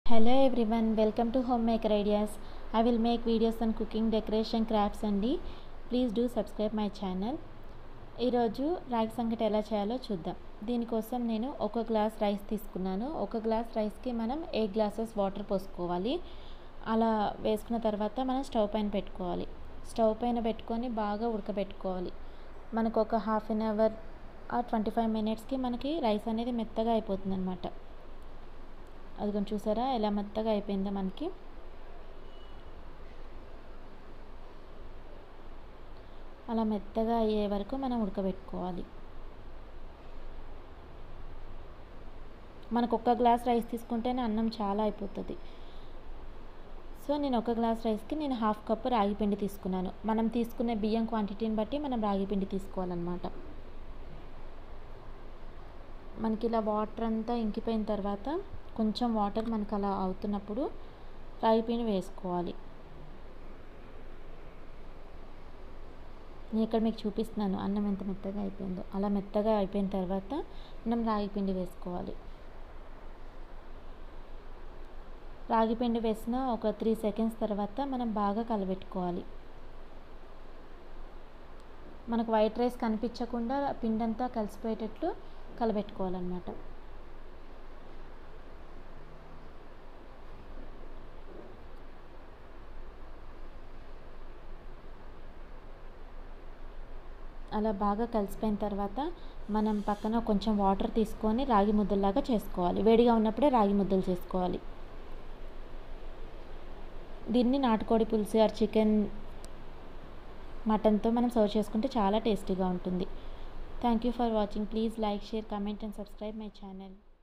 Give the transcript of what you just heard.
Hello everyone, welcome to Homemaker Ideas. I will make videos on cooking, decoration, crafts అండి please do subscribe my channel ఈరోజు రాగి సంగటి ఎలా చేయాలో చూద్దాం దీనికోసం నేను ఒక గ్లాస్ రైస్ తీసుకున్నాను ఒక గ్లాస్ రైస్కి మనం ఎయిట్ గ్లాసెస్ వాటర్ పోసుకోవాలి అలా వేసుకున్న తర్వాత మనం స్టవ్ పైన పెట్టుకోవాలి స్టవ్ పైన పెట్టుకొని బాగా ఉడకబెట్టుకోవాలి మనకు ఒక హాఫ్ అన్ అవర్ ఆ ట్వంటీ ఫైవ్ మినిట్స్కి మనకి రైస్ అనేది మెత్తగా అయిపోతుంది అనమాట అది కొంచెం చూసారా ఎలా మెత్తగా అయిపోయిందో మనకి అలా మెత్తగా అయ్యే వరకు మనం ఉడకబెట్టుకోవాలి మనకు ఒక్క గ్లాస్ రైస్ తీసుకుంటేనే అన్నం చాలా అయిపోతుంది సో నేను ఒక గ్లాస్ రైస్కి నేను హాఫ్ కప్ రాగి పిండి తీసుకున్నాను మనం తీసుకునే బియ్యం క్వాంటిటీని బట్టి మనం రాగి పిండి తీసుకోవాలన్నమాట మనకి ఇలా వాటర్ అంతా ఇంకిపోయిన తర్వాత కొంచెం వాటర్ మనకు అలా అవుతున్నప్పుడు రాగి పిండి వేసుకోవాలి నేను ఇక్కడ మీకు చూపిస్తున్నాను అన్నం ఎంత మెత్తగా అయిపోయిందో అలా మెత్తగా అయిపోయిన తర్వాత మనం రాగి పిండి వేసుకోవాలి రాగి పిండి వేసిన ఒక త్రీ సెకండ్స్ తర్వాత మనం బాగా కలబెట్టుకోవాలి మనకు వైట్ రైస్ కనిపించకుండా పిండి అంతా కలిసిపోయేటట్లు కలబెట్టుకోవాలన్నమాట అలా బాగా కలిసిపోయిన తర్వాత మనం పక్కన కొంచెం వాటర్ తీసుకొని రాగి ముద్దలాగా చేసుకోవాలి వేడిగా ఉన్నప్పుడే రాగి ముద్దలు చేసుకోవాలి దీన్ని నాటుకోడి పులుసు ఆర్ చికెన్ మటన్తో మనం సర్వ్ చేసుకుంటే చాలా టేస్టీగా ఉంటుంది thank you for watching please like share comment and subscribe my channel